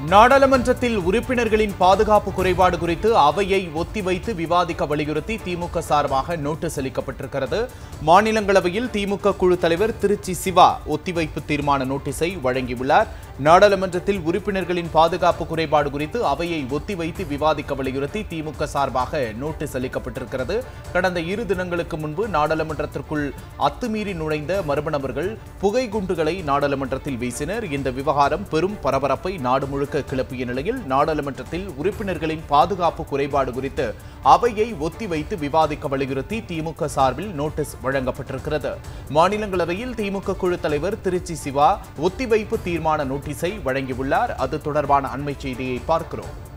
நாடாளுமன்றத்தில் உறுப்பினர்களின் பாதுகாப்பு குறைபாடு குறித்து அவையை ஒத்திவைத்து விவாதிக்க வலியுறுத்தி திமுக சார்பாக நோட்டீஸ் அளிக்கப்பட்டிருக்கிறது மாநிலங்களவையில் திமுக குழு தலைவர் திருச்சி சிவா ஒத்திவைப்பு தீர்மான நோட்டீஸை வழங்கியுள்ளார் நாடாளுமன்றத்தில் உறுப்பினர்களின் பாதுகாப்பு குறைபாடு குறித்து அவையை ஒத்திவைத்து விவாதிக்க வலியுறுத்தி திமுக சார்பாக நோட்டீஸ் அளிக்கப்பட்டிருக்கிறது கடந்த இரு தினங்களுக்கு முன்பு நாடாளுமன்றத்திற்குள் அத்துமீறி நுழைந்த மர்ம நபர்கள் புகை குண்டுகளை நாடாளுமன்றத்தில் வீசினர் இந்த விவகாரம் பெரும் பரபரப்பை நாடு முழுக்க கிளப்பிய நிலையில் நாடாளுமன்றத்தில் உறுப்பினர்களின் பாதுகாப்பு குறைபாடு குறித்து அவையை ஒத்திவைத்து விவாதிக்க வலியுறுத்தி திமுக சார்பில் நோட்டீஸ் வழங்கப்பட்டிருக்கிறது மாநிலங்களவையில் திமுக குழு தலைவர் திருச்சி சிவா ஒத்திவைப்பு தீர்மான நோட்டீஸை வழங்கியுள்ளார் அது தொடர்பான அண்மை செய்தியை பார்க்கிறோம்